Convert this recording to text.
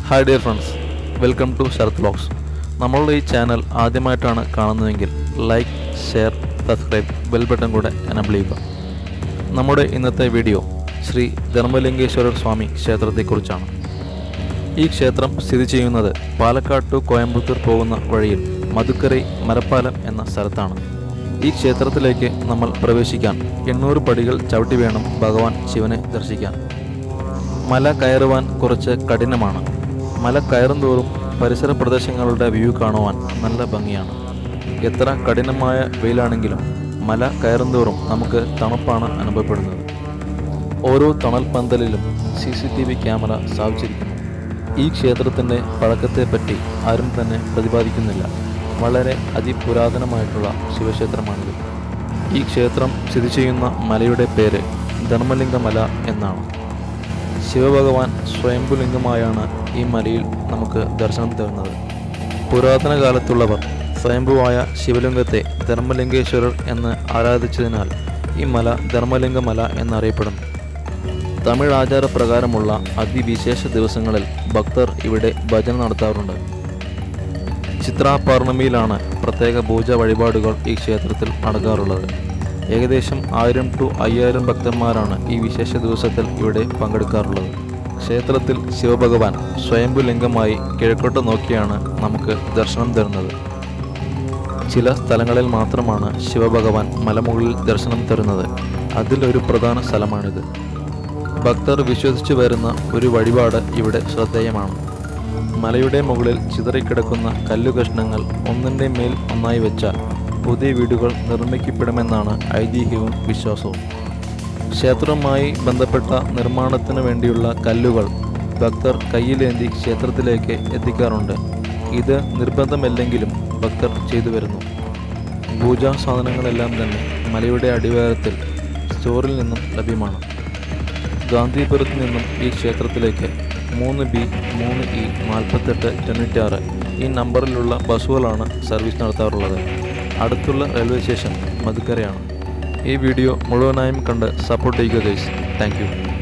hi dear friends welcome to Sarath vlogs നമ്മളുടെ ഈ channel ആദ്യമായിട്ടാണ് കാണുന്നതെങ്കിൽ like share subscribe bell button കൂടെ എനബിൾ ചെയ്യുക നമ്മുടെ ഇന്നത്തെ വീഡിയോ ശ്രീ ധർമ്മലിംഗേശ്വരർ സ്വാമി ക്ഷേത്രത്തെക്കുറിച്ചാണ് ഈ ക്ഷേത്രം സ്ഥിതി ചെയ്യുന്നത് പാലക്കാട് ടു കോയമ്പത്തൂർ പോകുന്ന വഴിയിൽ മധുക്കരൈ മരപ്പാലം എന്ന സ്ഥലത്താണ് ഈ ക്ഷേത്രത്തിലേക്ക് നമ്മൾ പ്രവേശിക്കാൻ എണ്ണൂറ് പടികൾ ചവിട്ടി വേണം ഭഗവാൻ ശിവനെ ദർശിക്കാൻ മല കയറുവാൻ കുറച്ച് കഠിനമാണ് മല കയറും തോറും പരിസര പ്രദേശങ്ങളുടെ വ്യൂ കാണുവാൻ നല്ല ഭംഗിയാണ് എത്ര കഠിനമായ വെയിലാണെങ്കിലും മല കയറും തോറും നമുക്ക് തണുപ്പാണ് അനുഭവപ്പെടുന്നത് ഓരോ തണൽ പന്തലിലും C C T V camera സ്ഥാപിച്ചിരിക്കുന്നു ഈ ക്ഷേത്രത്തിൻ്റെ പഴക്കത്തെപ്പറ്റി ആരും തന്നെ പ്രതിപാദിക്കുന്നില്ല വളരെ അതിപുരാതനമായിട്ടുള്ള ശിവക്ഷേത്രമാണിത് ഈ ക്ഷേത്രം സ്ഥിതി ചെയ്യുന്ന മലയുടെ പേര് ധർമ്മലിംഗ മല എന്നാണ് ശിവഭഗവാൻ സ്വയംഭുലിംഗമായാണ് ഈ മലയിൽ നമുക്ക് ദർശനം തരുന്നത് പുരാതന കാലത്തുള്ളവർ സ്വയംഭുവായ ശിവലിംഗത്തെ ധർമ്മലിംഗേശ്വരർ എന്ന് ആരാധിച്ചതിനാൽ ഈ മല ധർമ്മലിംഗ മല എന്നറിയപ്പെടുന്നു തമിഴ് ആചാരപ്രകാരമുള്ള അതിവിശേഷ ദിവസങ്ങളിൽ ഭക്തർ ഇവിടെ ഭജന നടത്താറുണ്ട് ചിത്രാ പൗർണമിയിലാണ് പ്രത്യേക പൂജ വഴിപാടുകൾ ഈ ക്ഷേത്രത്തിൽ നടക്കാറുള്ളത് ഏകദേശം ആയിരം ടു അയ്യായിരം ഭക്തന്മാരാണ് ഈ വിശേഷ ദിവസത്തിൽ ഇവിടെ പങ്കെടുക്കാറുള്ളത് ക്ഷേത്രത്തിൽ ശിവഭഗവാൻ സ്വയംഭു ലിംഗമായി കിഴക്കോട്ട് നോക്കിയാണ് നമുക്ക് ദർശനം തരുന്നത് ചില സ്ഥലങ്ങളിൽ മാത്രമാണ് ശിവഭഗവാൻ മലമുകളിൽ ദർശനം തരുന്നത് അതിലൊരു പ്രധാന സ്ഥലമാണിത് ഭക്തർ വിശ്വസിച്ചു വരുന്ന ഒരു വഴിപാട് ഇവിടെ ശ്രദ്ധേയമാണ് മലയുടെ മുകളിൽ ചിതറിക്കിടക്കുന്ന കല്ലുകഷ്ണങ്ങൾ ഒന്നിൻ്റെ മേൽ ഒന്നായി വെച്ചാൽ പുതിയ വീടുകൾ നിർമ്മിക്കപ്പെടുമെന്നാണ് ഐതിഹ്യവും വിശ്വാസവും ക്ഷേത്രവുമായി ബന്ധപ്പെട്ട നിർമ്മാണത്തിനു വേണ്ടിയുള്ള കല്ലുകൾ ഭക്തർ കയ്യിലേന്തി ക്ഷേത്രത്തിലേക്ക് എത്തിക്കാറുണ്ട് ഇത് നിർബന്ധമല്ലെങ്കിലും ഭക്തർ ചെയ്തു വരുന്നു പൂജാ സാധനങ്ങളെല്ലാം തന്നെ മലയുടെ അടിവാരത്തിൽ സ്റ്റോറിൽ നിന്നും ലഭ്യമാണ് ഗാന്ധിപുരത്ത് നിന്നും ഈ ക്ഷേത്രത്തിലേക്ക് മൂന്ന് ബി മൂന്ന് ഇ നാൽപ്പത്തെട്ട് തൊണ്ണൂറ്റാറ് ഈ നമ്പറിലുള്ള ബസ്സുകളാണ് സർവീസ് നടത്താറുള്ളത് അടുത്തുള്ള റെയിൽവേ സ്റ്റേഷൻ മധുക്കരയാണ് ഈ വീഡിയോ മുഴുവനായും കണ്ട് സപ്പോർട്ട് ചെയ്യുക ഗൈസ് താങ്ക് യു